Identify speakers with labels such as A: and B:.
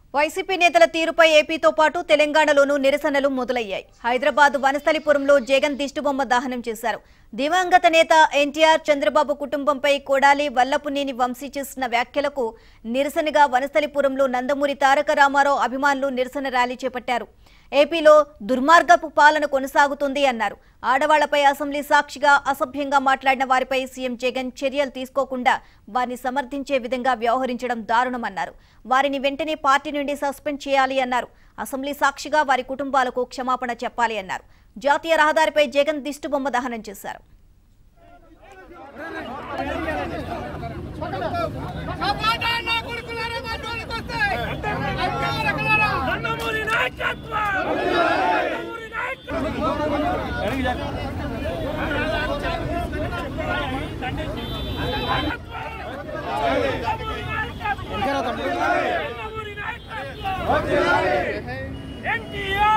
A: YCP నేతల తీరుపై ఏపీతో పాటు తెలంగాణలోనూ నిరసనలు మొదలయ్యాయి హైదరాబాద్ వనస్థలిపురంలో జగన్ దిష్టిబొమ్మ దహనం చేశారు దివంగత నేత ఎన్టీఆర్ చంద్రబాబు కుటుంబంపై కొడాలి వల్లపునేని వంశీ చేసిన వ్యాఖ్యలకు నిరసనగా వనస్థలిపురంలో నందమూరి తారక రామారావు అభిమానులు నిరసన ర్యాలీ చేపట్టారు ఏపీలో దుర్మార్గపు పాలన కొనసాగుతుంది అన్నారు ఆడవాళ్లపై అసెంబ్లీ సాక్షిగా అసభ్యంగా మాట్లాడిన వారిపై సీఎం జగన్ చర్యలు తీసుకోకుండా వారిని సమర్థించే విధంగా వ్యవహరించడం దారుణమన్నారు వారిని వెంటనే పార్టీ నుండి సస్పెండ్ చేయాలి అన్నారు అసెంబ్లీ సాక్షిగా వారి కుటుంబాలకు క్షమాపణ చెప్పాలి అన్నారు జాతీయ రహదారిపై జగన్ దిష్టిబొమ్మ దహనం చేశారు
B: సమాధాన కొడుకులారా మా జోలికి వస్తే అధికారులారా
C: నందమూరి నాయకత్వం నందమూరి నాయకత్వం నందమూరి నాయకత్వం నందమూరి నాయకత్వం ఎన్టీఆర్